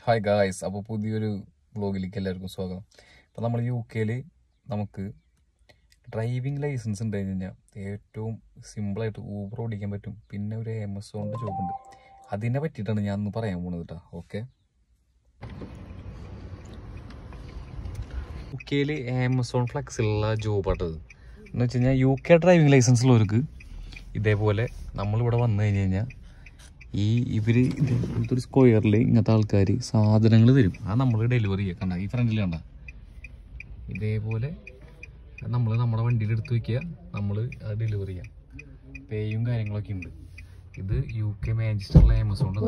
Hi guys അപ്പോൾ പുതിയൊരു വ്ളോഗിലേക്ക് എല്ലാവർക്കും സ്വാഗതം അപ്പോൾ നമ്മൾ യു കെയിൽ നമുക്ക് ഡ്രൈവിംഗ് ലൈസൻസ് ഉണ്ട് കഴിഞ്ഞാൽ ഏറ്റവും സിമ്പിളായിട്ട് ഊബർ ഓടിക്കാൻ പറ്റും പിന്നെ ഒരു ആമസോണിൻ്റെ ജോബ് ഉണ്ട് അതിനെ പറ്റിയിട്ടാണ് ഞാൻ ഒന്ന് പറയാൻ പോകുന്നത് കേട്ടോ ഓക്കെ യു കെയിൽ ആമസോൺ ഫ്ലെക്സിലുള്ള ജോബാട്ടത് എന്ന് വെച്ച് കഴിഞ്ഞാൽ യു കെ ഡ്രൈവിംഗ് ലൈസൻസ് ഉള്ളവർക്ക് ഇതേപോലെ നമ്മളിവിടെ വന്നു കഴിഞ്ഞ് കഴിഞ്ഞാൽ ഈ ഇവർ ഇതേപോലത്തെ ഒരു സ്ക്വയറിൽ ഇങ്ങനത്തെ ആൾക്കാർ സാധനങ്ങൾ തരും അത് നമ്മൾ ഡെലിവറി ചെയ്യുക കണ്ട ഈ ഫ്രണ്ടിൽ കണ്ട ഇതേപോലെ നമ്മൾ നമ്മുടെ വണ്ടിയിൽ എടുത്ത് വയ്ക്കുക നമ്മൾ അത് ഡെലിവറി ചെയ്യാം പേയും കാര്യങ്ങളൊക്കെ ഉണ്ട് ഇത് യു കെ മാഞ്ചസ്റ്ററിലെ ആമസോണിൻ്റെ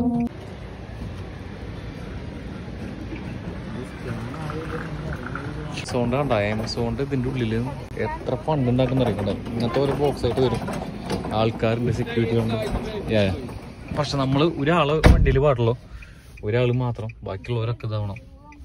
ആമസോണിൻ്റെ കണ്ട ആമസോണിൻ്റെ ഇതിൻ്റെ ഉള്ളിൽ എത്ര ഫണ്ട് ഉണ്ടാക്കുന്ന അറിയണ്ട ഇങ്ങനത്തെ ഒരു ബോക്സ് ആയിട്ട് വരും ആൾക്കാരുണ്ട് സെക്യൂരിറ്റി ഉണ്ട് Yeah. പക്ഷെ നമ്മൾ ഒരാള് വണ്ടിയിൽ പാടുള്ളൂ ഒരാൾ മാത്രം ബാക്കിയുള്ളവരൊക്കെ ഇതാവണം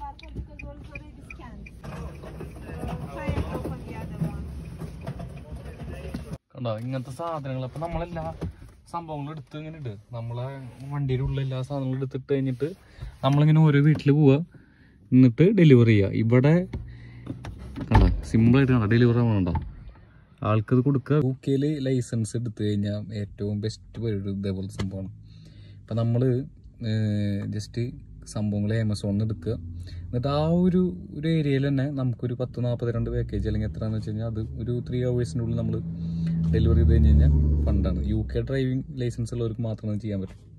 കണ്ടോ ഇങ്ങനത്തെ സാധനങ്ങൾ അപ്പൊ നമ്മളെല്ലാ സംഭവങ്ങളും എടുത്ത് ഇങ്ങനെ ഇട് നമ്മളെ വണ്ടിയുടെ ഉള്ള എല്ലാ സാധനങ്ങളും എടുത്തിട്ട് കഴിഞ്ഞിട്ട് നമ്മളിങ്ങനെ ഓരോ വീട്ടിൽ പോവുക എന്നിട്ട് ഡെലിവറി ചെയ്യുക ഇവിടെ കണ്ട സിമ്പിളായിട്ട് കണ്ട ഡെലിവറി ആവണണ്ട ആൾക്കത് കൊടുക്കുക യു കെയിൽ ലൈസൻസ് എടുത്തു കഴിഞ്ഞാൽ ഏറ്റവും ബെസ്റ്റ് പരിപാടി ഇതേപോലത്തെ സംഭവമാണ് അപ്പം നമ്മൾ ജസ്റ്റ് സംഭവങ്ങൾ ആമസോണിൽ നിന്ന് എടുക്കുക എന്നിട്ട് ആ ഒരു ഒരു ഏരിയയിൽ തന്നെ നമുക്കൊരു പത്ത് നാൽപ്പത് രണ്ട് പാക്കേജ് അല്ലെങ്കിൽ എത്രയാണെന്ന് വെച്ച് കഴിഞ്ഞാൽ അത് ഒരു ത്രീ ഹവേഴ്സിൻ്റെ ഉള്ളിൽ നമ്മൾ ഡെലിവറി ചെയ്ത് കഴിഞ്ഞ് കഴിഞ്ഞാൽ ഫണ്ടാണ് യു കെ ഡ്രൈവിംഗ് ലൈസൻസ് ഉള്ളവർക്ക് മാത്രമേ അത് ചെയ്യാൻ പറ്റും